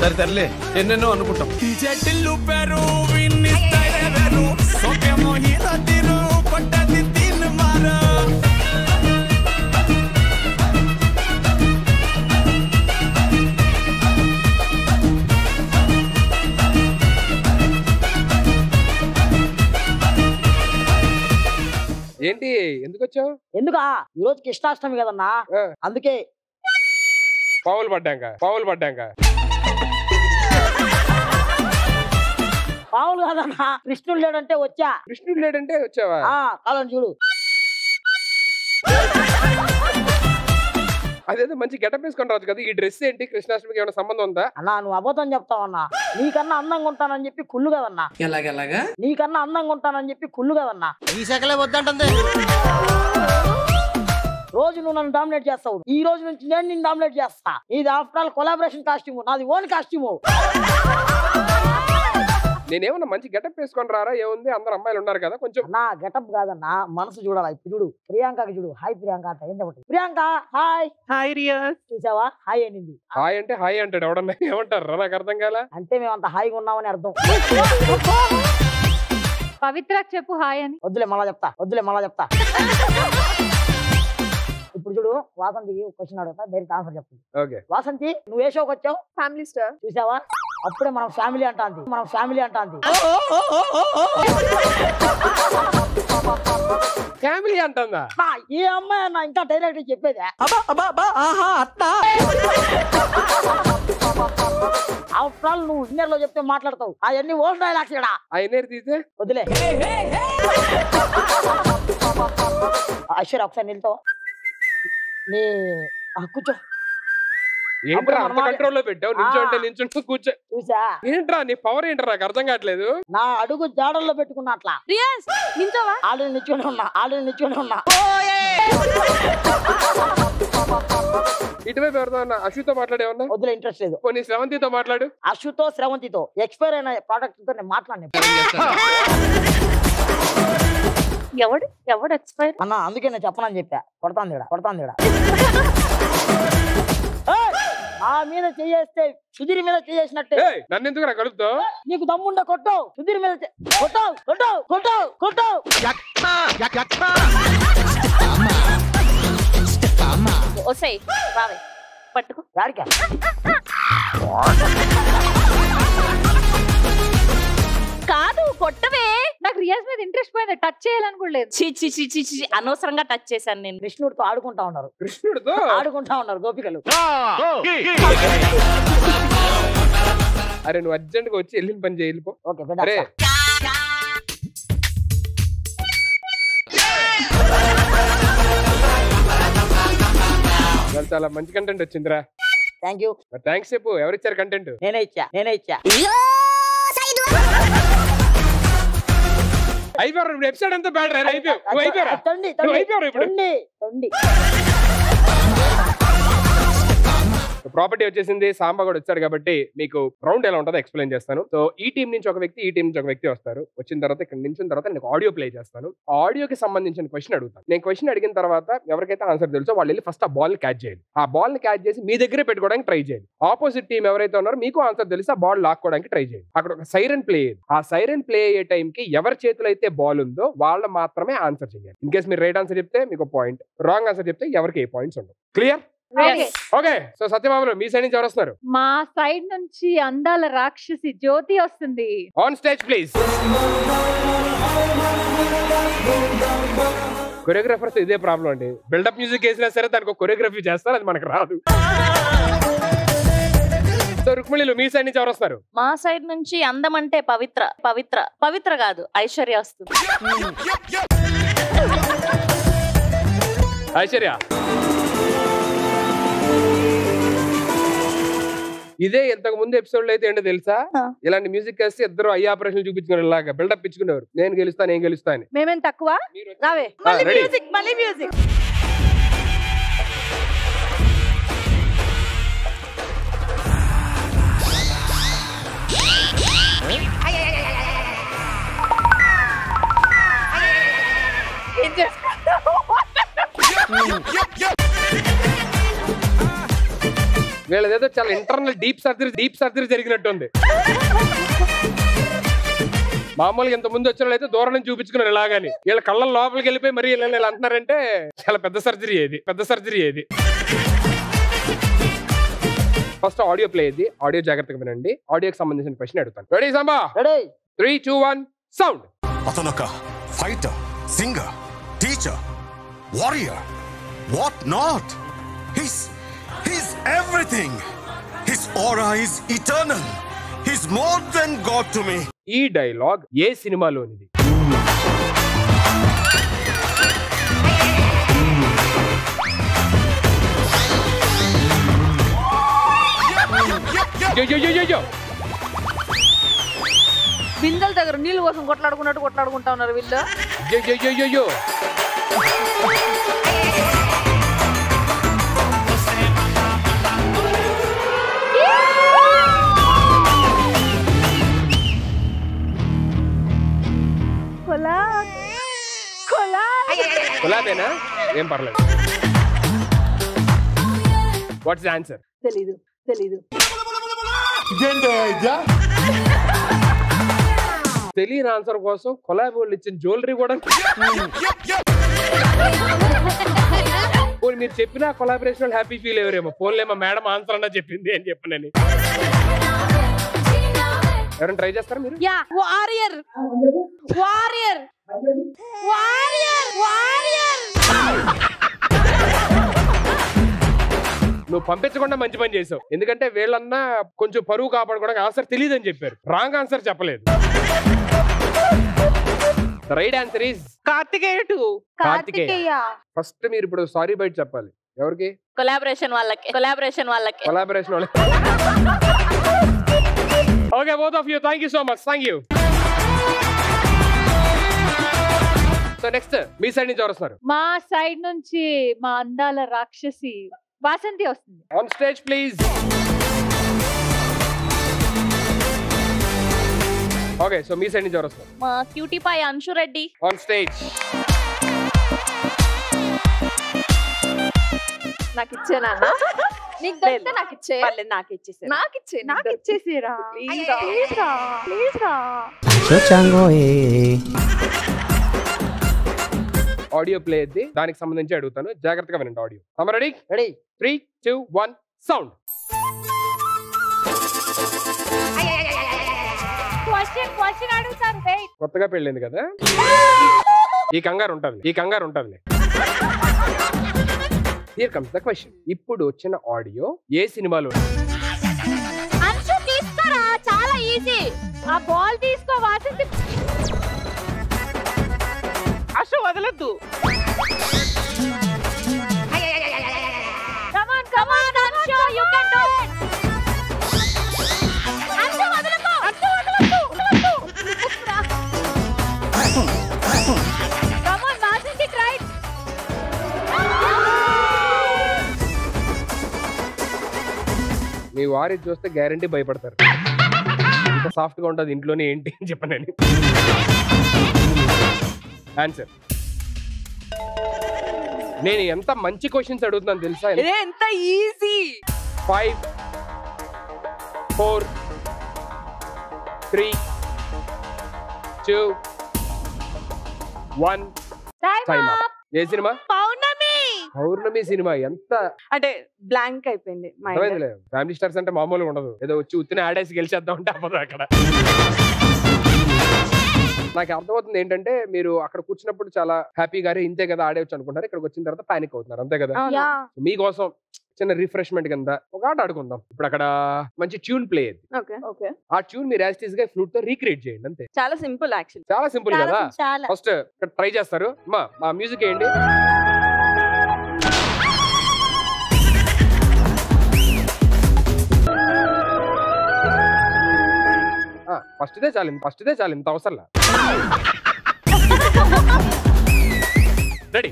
సరే తరలే ఎన్నెన్నో అనుకుంటాం చెట్టిల్లు పెరు విన్ని స్టైలే వేరు సోకేమో హీరో తీరు కొట్టది తిన్ మారు ఏంటి ఎందుకు వచ్చావు ఎందుకా ఈ రోజు కృష్ణాష్టమి కదన్నా ఆ. అందుకే పావులు పడ్డాక పావులు పడ్డాక పావులు కాదన్నా కృష్ణుడు లేడంటే వచ్చా కృష్ణుడు లేడంటే వచ్చావా ఆ కాలం చూడు అదేదో మంచి గెటప్ వేసుకొని రావచ్చు కదా ఈ డ్రెస్ ఏంటి కృష్ణాష్టమికి ఏమైనా సంబంధం ఉందా అన్నా నువ్వు అబద్ధం చెప్తావన్నా నీకన్నా అందంగా ఉంటానని చెప్పి కుళ్ళు కదన్నా ఎలాగెలాగా నీకన్నా అందంగా ఉంటానని చెప్పి కుళ్ళు కదన్నా ఈ శాఖలే వద్దంటుంది రోజు నువ్వు నన్ను డామినేట్ చేస్తావు ఈ రోజు నుంచి నేను నిన్ను డామినేట్ చేస్తా ఇది ఆఫ్టర్ ఆల్ కొలాబరేషన్ కాస్ట్యూమ్ నాది ఓన్ కాస్ట్యూమ్ నేనేమన్నా మంచి గెటప్ వేసుకొని రారా ఏముంది అందరు అమ్మాయిలు ఉన్నారు కదా కొంచెం నా గెటప్ కాదన్నా మనసు చూడాలా ఇప్పుడు చూడు ప్రియాంకకి చూడు హాయ్ ప్రియాంక అంటే ఏం చెప్పండి ప్రియాంక హాయ్ హాయ్ రియాస్ చూసావా హాయ్ అనింది హాయ్ అంటే హాయ్ అంటాడు ఎవడన్నా ఏమంటారు రా నాకు అర్థం కాల అంటే మేము అంత హాయిగా ఉన్నామని అర్థం పవిత్రకు చెప్పు హాయ్ అని వద్దులే మళ్ళా చెప్తా వద్దులే మళ్ళా చెప్తా ఇప్పుడు చూడు వాసంతి క్వశ్చన్ అడుగుతా డైరెక్ట్ ఆన్సర్ చెప్తుంది ఓకే వాసంతి నువ్వు ఏ షోకి వచ్చావు ఫ్యామిలీ స్టార్ చూసావా అప్పుడే మనం ఫ్యామిలీ అంటాంది మనం ఫ్యామిలీ అంటాంది ఫ్యామిలీ అంటుందా నా ఏ అమ్మాయి అన్న ఇంకా డైరెక్ట్ చెప్పేదే ఆఫ్టర్ ఆల్ నువ్వు విన్నర్ లో చెప్తే మాట్లాడతావు అవన్నీ ఓల్డ్ డైలాగ్స్ ఇక్కడ ఆయన తీస్తే వదిలే ఐశ్వర్య ఒకసారి నిలుతావా నీ ఆ, కూర్చో ఏంట్రా అంత మనమాడే- కంట్రోల్ లో పెట్టావు నించో అంటే ఆ. నించుంటూ కూర్చో చూసా ఏంట్రా నీ పవర్ ఏంట్రా నాకు అర్థం కావట్లేదు నా అడుగు జాడల్లో పెట్టుకున్నా అట్లా రియాజ్ నించోవా ఆల్రెడీ నిచ్చుని ఉన్నా ఆల్రెడీ నిచ్చుని ఉన్నా ఇటువైపు ఎవరితో అన్నా అశ్వితో మాట్లాడేవన్నా వదిలే ఇంట్రెస్ట్ లేదు పోనీ శ్రవంతితో మాట్లాడు అశుతో శ్రవంతితో ఎక్స్పైర్ అయిన ప్రోడక్ట్ తో నేను మాట్లాడిన ఎవడు ఎవడు ఎక్స్పైర్ అన్న అందుకే నేను చెప్పనని చెప్పా కొడతాంది ఈడ, కొడతాంది ఈడ. ఏయ్! ఆ మీద చేయేస్తే సుధీర్ మీద చేసినట్టే ఏయ్, నన్ను ఎందుకు రా కలుపుతావు నీకు దమ్ముండ కొట్టు సుధీర్ మీద చే- కొట్టావు కొట్టావు కొట్టావు కొట్టావు ఒసై రావే పట్టుకో యాడికా కాదు కొట్టవే నాకు రియాజ్ మీద ఇంట్రెస్ట్ పోయింది టచ్ చేయాలని కూడా లేదు చి చి చి చి చి అనవసరంగా టచ్ చేశాను నేను కృష్ణుడితో ఆడుకుంటా ఉన్నారు కృష్ణుడితో ఆడుకుంటా ఉన్నారు గోపికలు అరే నువ్వు అర్జెంట్ గా వచ్చి వెళ్ళిన పని చేయి వెళ్ళిపో ఓకే అరే పెట్టా ఇవాళ చాలా మంచి కంటెంట్ వచ్చిందిరా థ్యాంక్ యూ థ్యాంక్స్ చెప్పు ఎవరిచ్చారు కంటెంట్ నేనే ఇచ్చా నేనే ఇచ్చా అయిపోయారు ఇప్పుడు ఎపిసోడ్ అంతా బ్యాడ్ రా అయిపోయావు నువ్వు అయిపోయారా తొండి నువ్వు తొండి అయిపోయారు ఇప్పుడు తొండి తొండి ప్రాపర్టీ వచ్చేసింది సాంబా కూడా వచ్చాడు కాబట్టి మీకు రౌండ్ ఎలా ఉంటుందో ఎక్స్ప్లెయిన్ చేస్తాను సో ఈ టీం నుంచి ఒక వ్యక్తి ఈ టీం నుంచి ఒక వ్యక్తి వస్తారు వచ్చిన తర్వాత ఇక్కడ నించిన తర్వాత నేను ఆడియో ప్లే చేస్తాను ఆ ఆడియోకి సంబంధించిన క్వశ్చన్ అడుగుతాను నేను క్వశ్చన్ అడిగిన తర్వాత ఎవరికైతే ఆన్సర్ తెలుసో వాళ్ళు వెళ్ళి ఫస్ట్ ఆ బాల్ క్యాచ్ చేయాలి ఆ బాల్ ని క్యాచ్ చేసి మీ దగ్గరే పెట్టుకోవడానికి ట్రై చేయాలి ఆపోజిట్ టీం ఎవరైతే ఉన్నారో మీకు ఆన్సర్ తెలిసి ఆ బాల్ లాక్కోవడానికి ట్రై చేయండి అక్కడ ఒక సైరన్ ప్లే అయ్యేది ఆ సైరన్ ప్లే అయ్యే టైంకి ఎవరి చేతిలో అయితే బాల్ ఉందో వాళ్ళు మాత్రమే ఆన్సర్ చేయాలి ఇన్ కేస్ మీరు రైట్ ఆన్సర్ చెప్తే మీకు పాయింట్ రాంగ్ ఆన్సర్ చెప్తే ఎవరికి ఏ పాయింట్స్ ఉండవు క్లియర్ Okay. ఓకే సో సత్యబాబులు మీ సైడ్ నుంచి ఎవరు వస్తున్నారు మా సైడ్ నుంచి అందాల రాక్షసి జ్యోతి వస్తుంది ఆన్ స్టేజ్ ప్లీజ్ కొరియోగ్రాఫర్స్ ఇదే ప్రాబ్లం అండి బిల్డప్ మ్యూజిక్ వేసినా సరే దానికి కొరియోగ్రఫీ చేస్తారు అది మనకు రాదు సో రుక్మిణిలు మీ సైడ్ నుంచి ఎవరు వస్తారు మా సైడ్ నుంచి అందం అంటే పవిత్ర పవిత్ర పవిత్ర కాదు ఐశ్వర్య వస్తుంది ఐశ్వర్య ఇదే ఇంతకు ముందు ఎపిసోడ్ లో అయితే ఏంటో తెలుసా ఆ. ఇలాంటి మ్యూజిక్ వేస్తే ఇద్దరు ఐ ఆపరేషన్ చూపించుకునే లాగా బిల్డప్ ఇచ్చుకునేవారు నేను గెలుస్తా నేను గెలుస్తా అని మేమేం తక్కువ మీరు వచ్చి- రావే ఆ, ready? మ్యూజిక్ మళ్ళీ మ్యూజిక్ వీళ్ళదేదో చాలా internal deep surgery deep surgery జరిగినట్టుంది మామూలుగా ఇంత ముందు వచ్చిన వాళ్ళు అయితే దూరం నుంచి చూపించుకున్నారు ఇలాగని వీళ్ళ కళ్ళ లోపలికి వెళ్ళిపోయి మరి వీళ్ళని ఇలా అంటున్నారంటే చాలా పెద్ద సర్జరీ ఏది పెద్ద సర్జరీ ఏది ఫస్ట్ ఆడియో ప్లే ఇది ఆడియో జాగ్రత్తగా వినండి ఆడియోకి సంబంధించిన క్వశ్చన్ అడుగుతాను ready Samba ready three two one sound అతనొక fighter singer teacher warrior what not his his everything his aura is eternal his more than god to me ఈ dialogue ఏ సినిమాలోనిది యో, యో, యో, యో, యో. బిందెల దగ్గర నీళ్ళు కోసం కొట్లాడుకున్నట్టు కొట్లాడుకుంటా ఉన్నారు వీళ్ళు యో, యో, యో, యో, యో. కొలా కొలా గులాబేనా ఏం పర్లేదు వాట్స్ ఆన్సర్ తెలీదు తెలీదు తెలియని ఆన్సర్ కోసం కొలాబ్ వాళ్ళు ఇచ్చిన జ్యువెలరీ కూడా పోనీ మీరు చెప్పిన కొలాబరేషన్ వాళ్ళు హ్యాపీ ఫీల్ అయ్యారేమో ఫోన్లేమో మేడం ఆన్సర్ అన్నా చెప్పింది అని చెప్పనని ఎవరైనా ట్రై చేస్తారా మీరు yeah warrior warrior warrior warrior నువ్వు పంపించకుండా మంచి పని చేసావు ఎందుకంటే వీళ్ళన్నా కొంచెం పరువు కాపాడుకోవడానికి ఆన్సర్ తెలియదు అని చెప్పారు రాంగ్ ఆన్సర్ చెప్పలేదు right answer is Karthikeya two Karthikeya. Karthikeya first మీరు ఇప్పుడు సారీ బయట చెప్పాలి ఎవరికి కొలాబరేషన్ వాళ్ళకి కొలాబరేషన్ వాళ్ళకి కొలాబరేషన్ వాళ్ళకి okay both of you thank you so much thank you so next మీ సైడ్ నుంచి ఎవరు వస్తున్నారు మా సైడ్ నుంచి మా అందాల రాక్షసి వాసంతి వస్తుంది on stage please okay so మీ సైడ్ నుంచి ఎవరు వస్తున్నారు మా cutie pie Anshu Reddy on stage నాకు ఇచ్చేనా నీకు దొరికితే నాకు ఇచ్చే పర్లేదు నాకు ఇచ్చేసే నాకు ఇచ్చే నాకు ఇచ్చేసిరా Please రా. ప్లీజ్ రా ప్లీజ్ రా ఆడియో ప్లే అయింది దానికి సంబంధించి అడుగుతాను జాగ్రత్తగా వినండి ఆడియో అమ్మ ready ready three two one sound question question అడుగుతాను వెయిట్ కొత్తగా పెళ్ళింది కదా ఈ కంగారు ఉంటుంది ఈ కంగారు ఉంటుంది హియర్ కమ్స్ ద క్వశ్చన్ ఇప్పుడు వచ్చిన ఆడియో ఏ సినిమాలో ఉంది? అంశు తీసుకోరా చాలా ఈజీ ఆ బాల్ తీసుకో వాసంతి అశో వదలద్దు come on come on Anshu you can do it Anshu వదలకు అంశు వదలకు వదలకు కమ్ ఆన్ వాసంతి ట్రై మీ వారి చూస్తే గ్యారంటీ భయపడతారు ఇంత సాఫ్ట్ గా ఉంటుంది ఇంట్లోనే ఏంటి అని చెప్పనని ఆన్సర్ నేను ఎంత మంచి క్వశ్చన్స్ అడుగుతున్నాను తెలుసా ఇదే ఎంత easy five four three two one time time up ఏ సినిమా పౌర్ణమి పౌర్ణమి సినిమా ఎంత అంటే బ్లాంక్ అయిపోయింది మైండ్ అర్థమైందిలే ఫ్యామిలీ స్టార్స్ అంటే మామూలుగా ఉండదు ఏదో వచ్చి ఉత్తిన ఆడేసి గెలిచేద్దాం అంటే అవ్వదు అక్కడ నాకు అర్థమవుతుంది ఏంటంటే మీరు అక్కడ కూర్చున్నప్పుడు చాలా హ్యాపీగా "అరే, ఇంతే కదా ఆడేవచ్చు అనుకుంటారు ఇక్కడికి వచ్చిన తర్వాత పానిక్ అవుతున్నారు అంతే కదా అవును. యా మీకోసం చిన్న రిఫ్రెష్మెంట్ కింద ఒక ఆట ఆడుకుందాం ఇప్పుడు అక్కడ మంచి ట్యూన్ ప్లే అయ్యింది ఓకే ఓకే ఆ ట్యూన్ మీరు యాస్టీస్ గా ఫ్లూట్ తో రీక్రియేట్ చేయండి అంతే చాలా సింపుల్ యాక్చువల్లీ చాలా సింపుల్ కదా చాలా ఫస్ట్ ట్రై చేస్తారు మా మా మ్యూజిక్ వేయండి ఫస్ట్ దే చాలు ఫస్ట్ దే చాలు ఇంత అవసరంలా రెడీ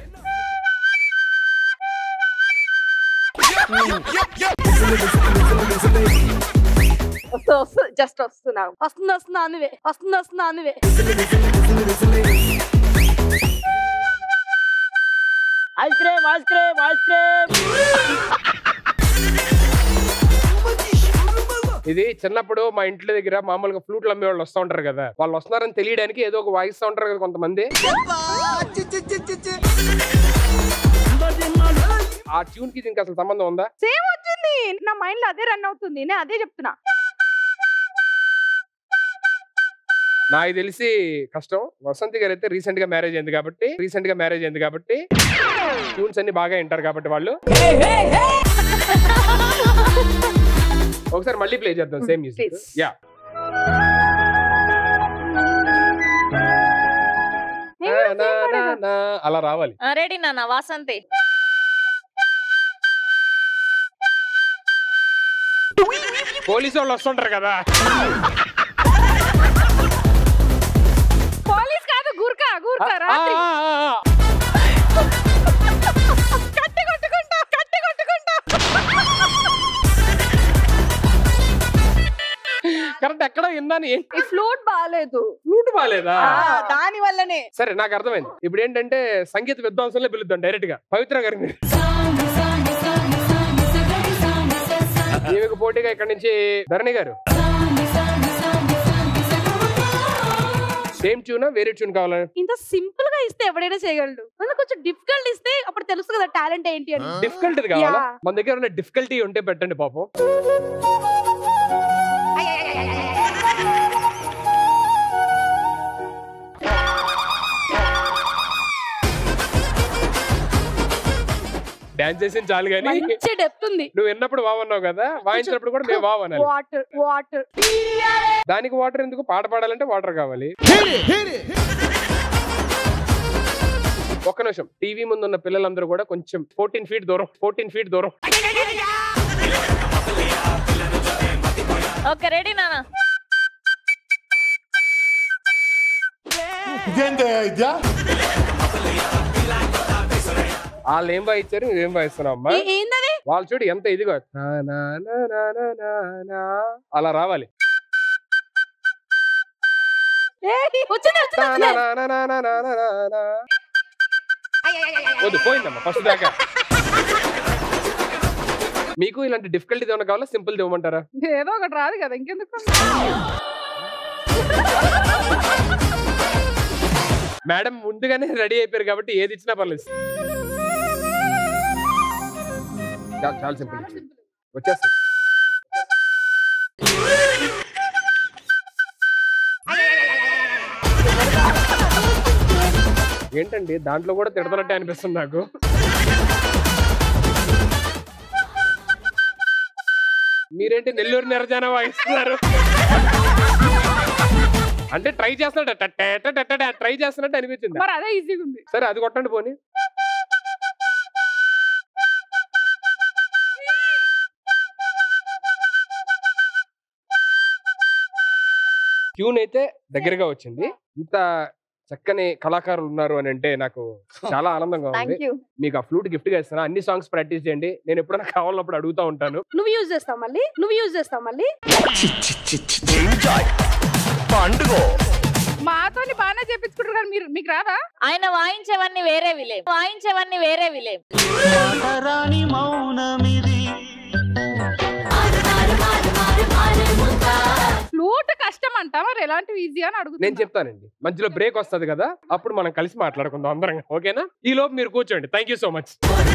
వస్తూ వస్తూ జస్ట్ వస్తున్నా వస్తుంది వస్తున్నా అనువే వస్తుంది వస్తున్నా అనువే ice cream ice cream ice cream ఇది చిన్నప్పుడు మా ఇంట్లో దగ్గర మామూలుగా ఫ్లూట్లు అమ్మే వాళ్ళు వస్తూ ఉంటారు కదా వాళ్ళు వస్తున్నారని తెలియడానికి ఏదో ఒక వాయిస్తూ ఉంటారు కదా కొంతమంది ఆ ట్యూన్ కి దీనికి అసలు సంబంధం ఉందా సేమ్ వచ్చింది నా మైండ్ లో అదే రన్ అవుతుంది నేను అదే చెప్తున్నా నాకు తెలిసి కష్టం వసంతి గారు అయితే రీసెంట్ గా మ్యారేజ్ అయింది కాబట్టి రీసెంట్ గా మ్యారేజ్ అయింది కాబట్టి ట్యూన్స్ అన్ని బాగా వింటారు కాబట్టి వాళ్ళు ఒకసారి మళ్ళీ ప్లే చేద్దాం సేమ్ మ్యూజిక్ Please. యా అలా రావాలి రెడీ నాన్న వాసంతి పోలీసు వాళ్ళు వస్తుంటారు కదా పోలీస్ కాదు గుర్కా గుర్కా ఆ, రాత్రి ఆ, ఆ, ఆ. కట్టి కొట్టుకుంటా కట్టి కొట్టుకుంటా కరెక్ట్ ఎక్కడ విన్నాను ఏంటి ఈ ఫ్లూట్ బాగాలేదు ఫ్లూట్ బాగాలేదా దాని వల్లనే సరే నాకు అర్థమైంది ఇప్పుడు ఏంటంటే సంగీత విద్వాంసంలో పిలుద్దాం డైరెక్ట్ గా పవిత్ర గారి మీరు ఈమెకు పోటీగా ఇక్కడ నుంచి ధరణి గారు సేమ్ ట్యూనా వేరే ట్యూన్ కావాలా ఇంత సింపుల్ గా ఇస్తే ఎవడైనా చేయగలడు అందుకు కొంచెం డిఫికల్ట్ ఇస్తే అప్పుడు తెలుసు కదా టాలెంట్ ఏంటి అని డిఫికల్ట్ కావాలా Yeah. మన దగ్గర ఉన్న డిఫికల్టీ ఉంటే పెట్టండి పాపం డాన్స్ చేసిన చాలు కానీ మంచి డెప్త్ ఉంది నువ్వు విన్నప్పుడు బాగున్నావు కదా వాయించినప్పుడు కూడా మేము బాగున్నాను వాటర్ వాటర్ దానికి వాటర్ ఎందుకు పాట పాడాలంటే వాటర్ కావాలి ఒక్క నిమిషం టీవీ ముందు ఉన్న పిల్లలందరూ కూడా కొంచెం ఫోర్టీన్ ఫీట్ దూరం ఫోర్టీన్ ఫీట్ దూరం ఓకే రెడీ నాన్న వాళ్ళు ఏం వాయిచ్చారు నువ్వేం వాయిస్తున్నావు అమ్మా ఏందది వాళ్ళు చూడు ఎంత ఇదిగో నా నా నా నా నా నా నా. అలా రావాలి ఏయ్, వచ్చింది వచ్చింది నా వచ్చింది. నా నా నా నా నా నా నా నా. వద్దు పోయిందమ్మా ఫస్ట్ దాకా మీకు ఇలాంటి డిఫికల్టీ ఏమైనా కావాలా సింపుల్ ఇవ్వమంటారా ఏదో ఒకటి రాదు కదా ఇంకెందుకు మేడం ముందుగానే రెడీ అయిపోయారు కాబట్టి ఏది ఇచ్చినా పర్లేదు చా- చాలా సింపుల్ వచ్చేస్తుంది ఏంటండి దాంట్లో కూడా తిడతనట్టే అనిపిస్తుంది నాకు మీరేంటి నెల్లూరు నిరజాన వాయిస్తున్నారు అంటే ట్రై చేస్తున్నాడు ట్రై చేస్తున్నట్టు అనిపించింది మరి అదే ఈజీగా ఉంది సరే అది కొట్టండి పోనీ ట్యూన్ అయితే దగ్గరగా వచ్చింది ఇంత చక్కని కళాకారులు ఉన్నారు అని అంటే నాకు చాలా ఆనందంగా ఉంది థ్యాంక్ యూ మీకు ఆ ఫ్లూట్ గిఫ్ట్ గా ఇస్తాను అన్ని సాంగ్స్ ప్రాక్టీస్ చేయండి నేను ఎప్పుడైనా కావాలన్నప్పుడు అడుగుతా ఉంటాను నువ్వు యూజ్ చేస్తావు మళ్ళీ నువ్వు యూజ్ చేస్తావు మళ్ళీ మాతోని బాగానే చేపించుకుంటారు కానీ మీరు మీకు రాదా ఆయన వాయించేవన్నీ వేరే విలేం వాయించేవన్నీ వేరే విలేం ఫ్లూట్ కష్టం అంట మరి ఎలాంటివి ఈజీ అని నేను అడుగుతున్నా చెప్తానండి మధ్యలో బ్రేక్ వస్తది కదా అప్పుడు మనం కలిసి మాట్లాడుకుందాం అందరం ఓకేనా ఈ లోపు మీరు కూర్చోండి థ్యాంక్ యూ సో మచ్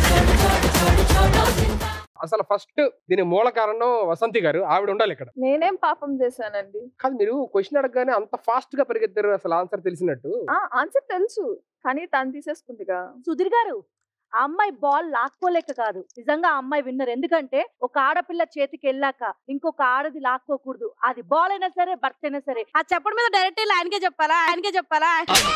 అసలు ఫస్ట్ దీని మూల కారణం వసంతి గారు ఆవిడ ఉండాలి ఇక్కడ నేనేం పాపం చేశానండి కాదు మీరు క్వశ్చన్ అడగగానే అంత ఫాస్ట్ గా పరిగెత్తారు అసలు ఆన్సర్ తెలిసినట్టు ఆ ఆన్సర్ తెలుసు కానీ తను తీసేసుకుందిగా సుధీర్ గారు ఆ అమ్మాయి బాల్ లాక్కోలేక కాదు నిజంగా ఆ అమ్మాయి విన్నర్ ఎందుకంటే ఒక ఆడపిల్ల చేతికి వెళ్ళాక ఇంకొక ఆడది లాక్కోకూడదు అది బాల్ అయినా సరే భర్త అయినా సరే ఆ చెప్పడం మీద డైరెక్ట్ వెళ్ళి ఆయనకే చెప్పాలా ఆయనకే చెప్పాలా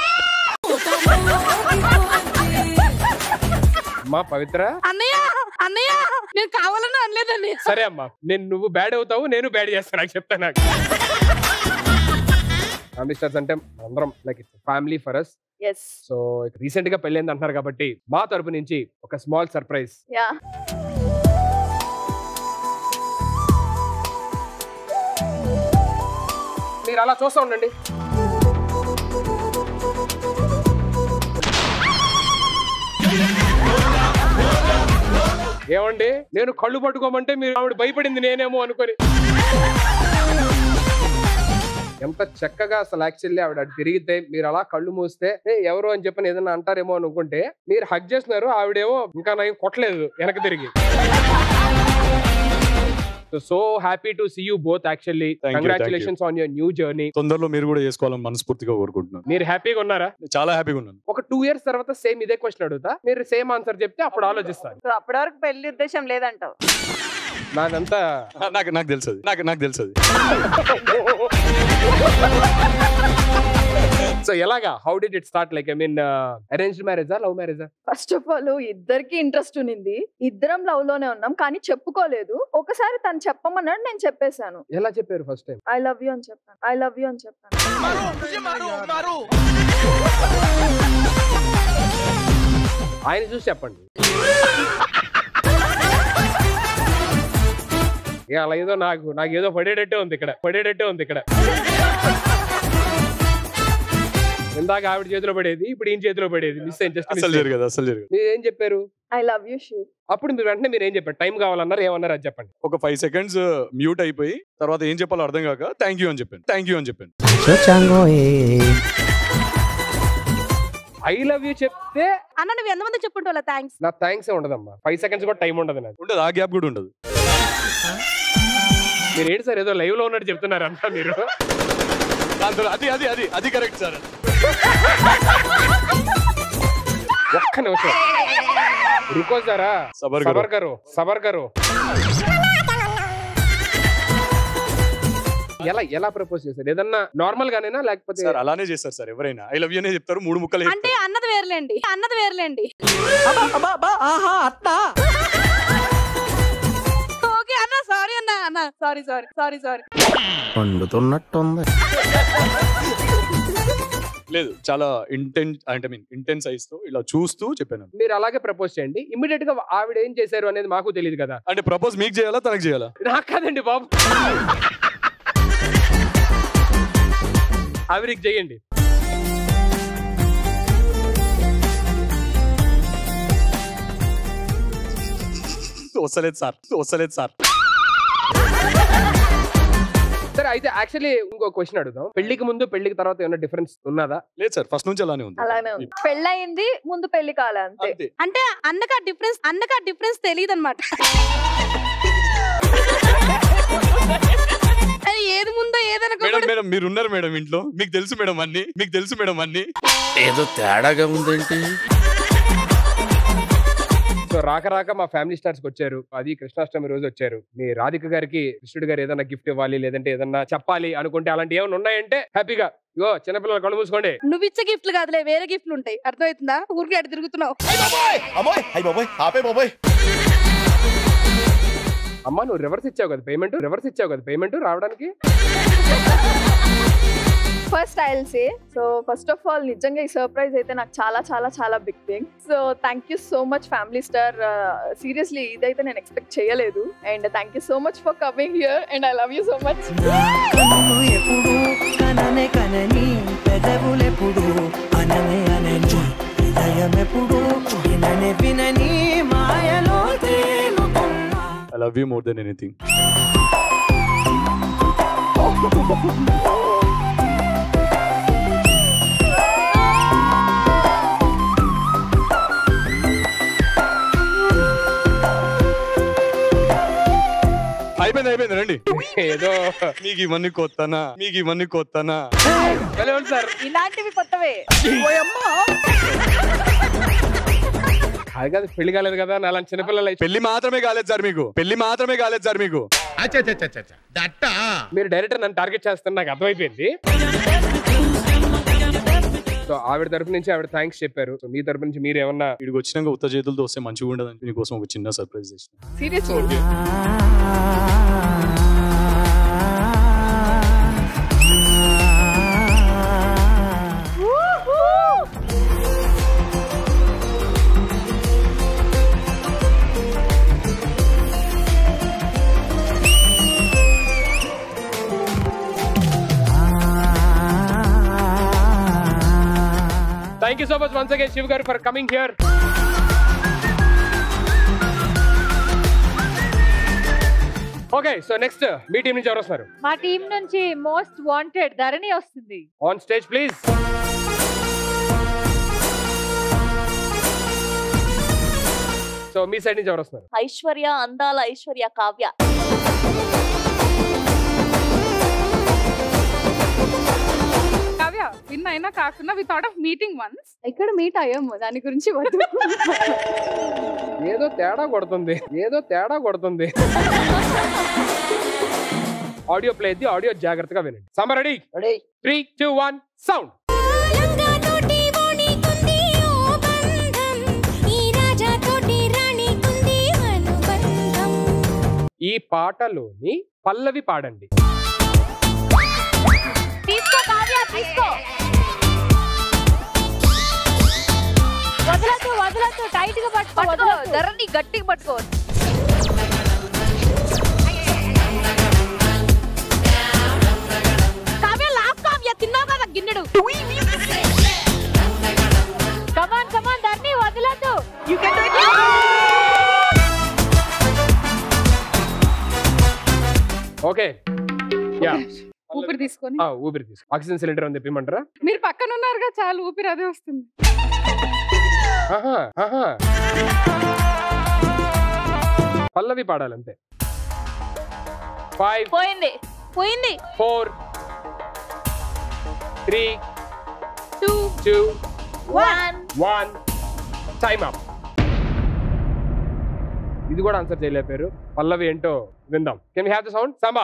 అమ్మా పవిత్ర అన్నయ్య అన్నయ్య నేను కావాలని అనలేదండి సరే అమ్మా నేను నువ్వు బ్యాడ్ అవుతావు నేను బ్యాడ్ చేస్తాను నాకు చెప్తాను నాకు మిస్టర్స్ అంటే అందరం like family for us yes so recent గా పెళ్ళైంది అంటున్నారు కాబట్టి మా తరపు నుంచి ఒక స్మాల్ సర్ప్రైజ్ యా మీరు అలా చూస్తూ ఉండండి ఏమండి నేను కళ్ళు పట్టుకోమంటే మీరు ఆవిడ భయపడింది నేనేమో అనుకొని ఎంత చక్కగా అసలు యాక్చువల్లీ ఆవిడ అటు తిరిగితే మీరు అలా కళ్ళు మూస్తే "ఏ, ఎవరు అని చెప్పని ఏదైనా అంటారేమో అనుకుంటే మీరు హగ్ చేస్తున్నారు ఆవిడేమో ఇంకా నయం కొట్టలేదు వెనక తిరిగి so happy to see you both actually you, thank you. Congratulations on your new journey తొందరలో మీరు కూడా చేసుకోవాలని మనస్ఫూర్తిగా కోరుకుంటున్నాను మీరు హ్యాపీగా ఉన్నారా చాలా హ్యాపీగా ఉన్నాను ఒక టూ ఇయర్స్ తర్వాత సేమ్ ఇదే క్వశ్చన్ అడుగుతా మీరు సేమ్ ఆన్సర్ చెప్తే అప్పుడు ఆలోచిస్తాను సో అప్పటి వరకు పెళ్లి ఉద్దేశం లేదంటావు నాదంతా నాకు నాకు తెలుసు అది. నాకు నాకు తెలుసు అది. సో ఎలాగా how did it start like I mean arrange మ్యారేజా లవ్ మ్యారేజా ఫస్ట్ ఆఫ్ ఆల్ ఇద్దరికి ఇంట్రెస్ట్ ఉన్నింది ఇద్దరం లవ్ లోనే ఉన్నాం కానీ చెప్పుకోలేదు ఒకసారి తను చెప్పమన్నాడు నేను చెప్పేశాను ఎలా చెప్పారు first time I love you అని చెప్పాను ఐ లవ్ యూ అని చెప్పాను ఆయన చూసి చెప్పండి ఇక అలా ఏదో నాకు నాకు ఏదో పడేటట్టే ఉంది ఇక్కడ పడేటట్టే ఉంది ఇక్కడ ఇందాక ఆవిడ చేతిలో పడేది ఇప్పుడు ఈయన చేతిలో పడేది మిస్ అయింది జస్ట్ అసలు జరగదు అసలు జరగదు మీరు ఏం చెప్పారు ఐ లవ్ యూ షూ అప్పుడు మీరు వెంటనే మీరు ఏం చెప్పారు టైం కావాలన్నారు ఏమన్నారు అది చెప్పండి ఒక ఫైవ్ సెకండ్స్ మ్యూట్ అయిపోయి తర్వాత ఏం చెప్పాలో అర్థం కాక థ్యాంక్ యూ అని చెప్పాను థ్యాంక్ యూ అని చెప్పాను ఐ లవ్ యూ చెప్తే అన్న నువ్వు ఎంతమంది చెప్పుంటావు థ్యాంక్స్ నా థ్యాంక్స్ ఉండదమ్మా ఫైవ్ సెకండ్స్ కూడా టైం ఉండదు నాకు ఉండదు ఆ గ్యాప్ కూడా ఉండదు మీరు ఏంటి సార్ ఏదో లైవ్ లో ఉన్నట్టు చెప్తున్నారు అంతా మీరు దాంతో అది అది అది అది కరెక్ట్ సార్ ఒక్క నిమిషం రుకో సారా సబర్ కరో. సబర్ కరో సబర్ కరో ఎలా ఎలా ప్రపోజ్ చేశారు ఏదన్నా నార్మల్ గానేనా లేకపోతే సార్ అలానే చేస్తారు సార్ ఎవరైనా ఐ లవ్ యూ అనే చెప్తారు మూడు ముక్కలు అంటే అన్నది వేర్లేండి అన్నది వేర్లేండి ఓకే అన్న సారీ అన్న అన్న సారీ సారీ సారీ సారీ వండుతున్నట్టుంది లేదు చాలా ఇంటెన్ అంటే మీన్ ఇంటెన్స్ ఐస్ తో ఇలా చూస్తూ చెప్పాను మీరు అలాగే ప్రపోజ్ చేయండి ఇమ్మీడియట్ గా ఆవిడ ఏం చేశారు అనేది మాకు తెలియదు కదా అంటే ప్రపోజ్ మీకు చేయాలా తనకు చేయాలా నాకు కాదండి బాబు ఆవిడకి చేయండి వస్తలేదు సార్ వస్తలేదు సార్ సరే అయితే యాక్చువల్లీ ఇంకో క్వశ్చన్ అడుగుదాం పెళ్లికి ముందు పెళ్లికి తర్వాత ఏమైనా డిఫరెన్స్ ఉన్నదా లేదు సార్ ఫస్ట్ నుంచి అలానే ఉంది అలానే ఉంది పెళ్ళయింది ముందు పెళ్లి కాలే అంతే అంతే అంటే అన్నకు ఆ డిఫరెన్స్ అన్నకు ఆ డిఫరెన్స్ తెలియదు అనమాట అది ఏది ముందో ఏదైనా మేడం మేడం మీరు ఉన్నారు మేడం ఇంట్లో మీకు తెలుసు మేడం అన్ని మీకు తెలుసు మేడం అన్ని ఏదో తేడాగా ఉందేంటి సో రాక రాక మా ఫ్యామిలీ స్టార్స్ వచ్చారు అది కృష్ణాష్టమి రోజు వచ్చారు మీ రాధిక గారికి కృష్ణుడు గారు ఏదైనా గిఫ్ట్ ఇవ్వాలి లేదంటే ఏదన్నా చెప్పాలి అనుకుంటే అలాంటి ఏమైనా ఉన్నాయంటే హ్యాపీగా ఇగో చిన్నపిల్లలు కళ్ళు మూసుకోండి నువ్వు ఇచ్చే గిఫ్ట్లు కాదులే వేరే గిఫ్ట్లు ఉంటాయి అర్థమవుతుందా ఊరికి అటు తిరుగుతున్నావు అమ్మాయి అయ్యి బాబోయ్ ఆపే బాబోయ్ అమ్మా నువ్వు రివర్స్ ఇచ్చావు కదా పేమెంట్ రివర్స్ ఇచ్చావు కదా పేమెంట్ రావడానికి first I say so first of all నిజంగా ఈ సర్ప్రైజ్ అయితే నాకు చాలా చాలా చాలా big thing so thank you so much family star seriously ఇదైతే నేను ఎక్స్పెక్ట్ చేయలేదు and thank you so much for coming here and I love you so much కనులు ఎప్పుడు కననే కనని పెదవులెప్పుడు అననే అనని హృదయం ఎప్పుడు విననే వినని మాయలో తేలుతున్నా I love you more than anything అయిపోయింది అయిపోయింది రండి ఏదో మీకు ఇవన్నీ కొత్తనా మీకు ఇవన్నీ కొత్తనా సార్ ఇలాంటివి కొత్తవే అది కాదు పెళ్లి కాలేదు కదా నా అలాంటి చిన్నపిల్లలు అయితే- పెళ్లి మాత్రమే కాలేదు సార్ మీకు పెళ్లి మాత్రమే కాలేదు సార్ మీకు మీరు డైరెక్టర్ నన్ను టార్గెట్ చేస్తున్న నాకు అర్థమైపోయింది సో ఆవిడ తరపు నుంచి ఆవిడ థ్యాంక్స్ చెప్పారు సో మీ తరపు నుంచి మీరు ఏమన్నా ఇక్కడికి వచ్చినాక ఉత్త చేతులతో వస్తే మంచిగా ఉండదని మీకోసం ఒక చిన్న సర్ప్రైజ్ చేసిన seriously thank you so much once again Shiv గారు for coming here okay so next మీ టీం నుంచి ఎవరు వస్తున్నారు మా టీం నుంచి మోస్ట్ వాంటెడ్ ధరణి వస్తుంది ఆన్ స్టేజ్ ప్లీజ్ సో మీ సైడ్ నుంచి ఎవరు వస్తున్నారు ఐశ్వర్య అందాల ఐశ్వర్య కావ్య కావ్య విన్ అయినా కాకుండా we thought of meeting once ఇక్కడ మీట్ అయ్యాము దాని గురించి వద్దు ఏదో తేడా కొడుతుంది ఏదో తేడా కొడుతుంది ఆడియో ప్లే అయింది ఆడియో జాగ్రత్తగా వినండి summer ready ready three two one sound ఈ పాటలోని పల్లవి పాడండి తీసుకో కావ్య తీసుకో వదలొద్దు వదలొద్దు టైట్ గా పట్టుకో పట్టుకో వదలొద్దు. ధరణి గట్టిగా పట్టుకో కావ్య లాక్ కావ్య తిన్నావు కదా గిన్నెడు కమాన్ కమాన్ ధరణి వదలొద్దు you can do it okay yeah ఊపిరి తీసుకొని ఊపిరి తీసుకో ఆక్సిజన్ సిలిండర్ అని తెప్పిమంటారా మీరు పక్కన ఉన్నారుగా చాలు ఊపిరి అదే వస్తుంది ఆహా, ఆహా. పల్లవి పాడాలి అంతే ఫైవ్ పోయింది పోయింది four three two two one one time up ఇది కూడా ఆన్సర్ చేయలేపారు పల్లవి ఏంటో విందాం can we have the sound సాంబా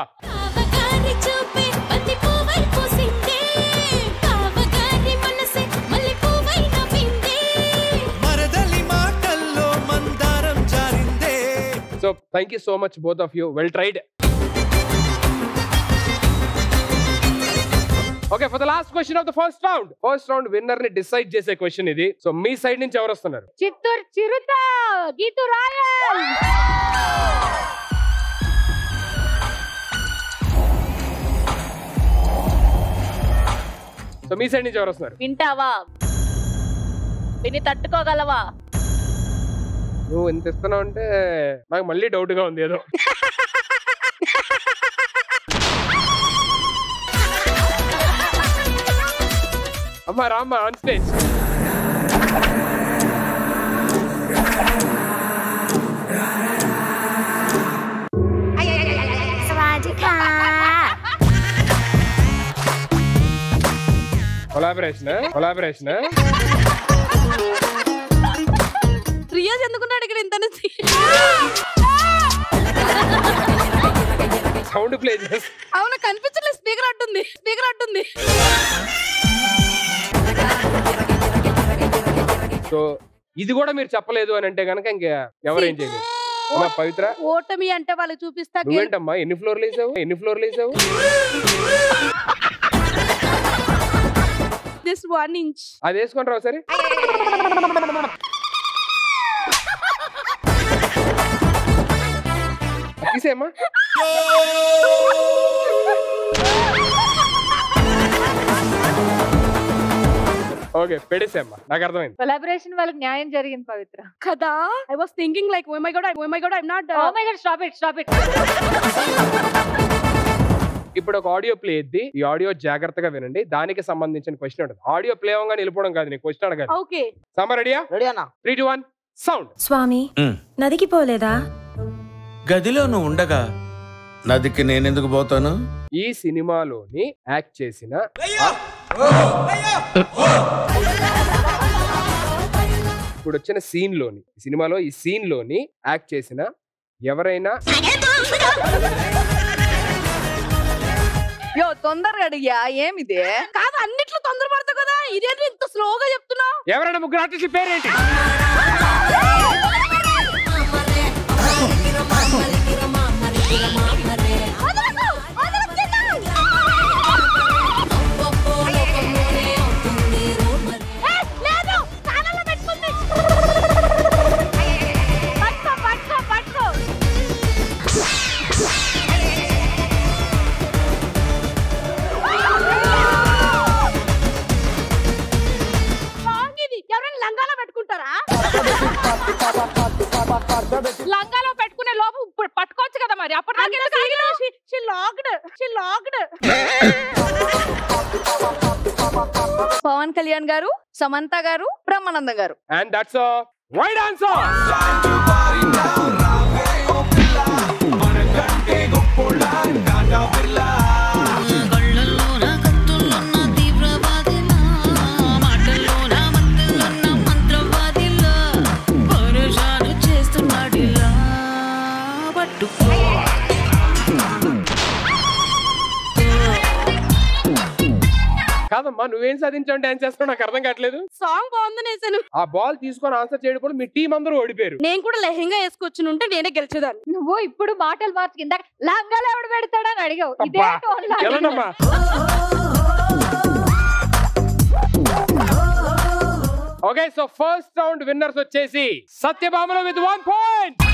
మరదలి మాటల్లో మందారం జారిందే so thank you so much both of you well tried okay for the last question of the first round first round winner ని డిసైడ్ చేసే క్వశ్చన్ ఇది సో మీ సైడ్ నుంచి ఎవరు వస్తున్నారు చిత్తూరు చిరుత గీతు రాయల్ సో మీ సైడ్ నుంచి ఎవరు వస్తున్నారు వింటావా విని తట్టుకోగలవా నువ్వు ఎంత ఇస్తున్నావు అంటే నాకు మళ్ళీ డౌట్ గా ఉంది ఏదో అమ్మా రామ్మా on stage collaboration collaboration Riyaz ఎందుకున్నాడు ఇక్కడ ఇంత సౌండ్ ప్లే చేసి అవును కనిపించలేదు స్పీకర్ అట్టుంది స్పీకర్ అట్టుంది సో ఇది కూడా మీరు చెప్పలేదు అని అంటే కనుక ఇంకా ఎవరేం చేయలేదు అమ్మా పవిత్ర ఓటమి అంటే వాళ్ళకి చూపిస్తా గెలు- నువ్వేంటమ్మా ఎన్ని ఫ్లోర్లు వేసావు ఎన్ని ఫ్లోర్లు వేసావు జస్ట్ వన్ ఇంచ్ అది వేసుకొని రావు సరే అది తీసేయమ్మా ఓకే పెడేసేమ్మా నాకు అర్థమైంది కొలాబరేషన్ వాళ్ళకి న్యాయం జరిగింది పవిత్ర కదా I was thinking like oh my God oh my God I not oh my God stop it stop it ఇప్పుడు ఒక ఆడియో ప్లే ఇద్ది ఈ ఆడియో జాగ్రత్తగా వినండి దానికి సంబంధించిన క్వశ్చన్ ఉంటుంది ఆడియో ప్లే అవ్వగానే వెళ్ళిపోవడం కాదు నీకు క్వశ్చన్ అడగాలి ఓకే సమ్మర్ రెడీయా రెడీ అన్న త్రీ టు వన్ సౌండ్ స్వామి నదికి పోలేదా గదిలో నువ్వు ఉండగా నదికి నేనెందుకు పోతాను ఈ సినిమాలోని యాక్ట్ చేసిన ఇప్పుడు వచ్చిన సీన్ లోని ఈ సినిమాలో ఈ సీన్ లోని యాక్ట్ చేసిన ఎవరైనా యో తొందరగా అడిగా ఏమిది కాదు అన్నిట్లో తొందర పడతావు కదా ఇదేంటి ఇంత స్లోగా చెప్తున్నావు ఎవరైనా ముగ్గురు ఆర్టిస్టుల పేరేంటి లేదు ఛానల్లో పెట్టుకుంది పట్టుకో పట్టుకో పట్టుకో సాంగ్ ఇది ఎవరైనా లంగాలో పెట్టుకుంటారా లంగాలో పెట్టుకునే లోపు ఇప్పుడు పట్టుకోవచ్చు కదా మరి అప్పటిదాకా ఎందుకు ఆగినావు? She locked she locked Pawan Kalyan గారు సమంత గారు బ్రహ్మానందం గారు అండ్ దట్స్ రైట్ ఆన్సర్ కాదమ్మా నువ్వేం సాధించావు డాన్స్ చేస్తావు నాకు అర్థం కావట్లేదు సాంగ్ బాగుందని వేసాను ఆ బాల్ తీసుకొని ఆన్సర్ చేయడం కూడా మీ టీం అందరూ ఓడిపోయారు నేను కూడా లెహంగా వేసుకొచ్చి ఉంటే నేనే గెలిచేదాన్ని నువ్వు ఇప్పుడు మాటలు మార్చి కింద లంగాలు ఎవడు పెడతాడని అడిగావు ఇదే అబ్బా, tone లో అడిగావు. ఎలాంటమ్మా okay so first round winners వచ్చేసి సత్యభామలో విత్ వన్ పాయింట్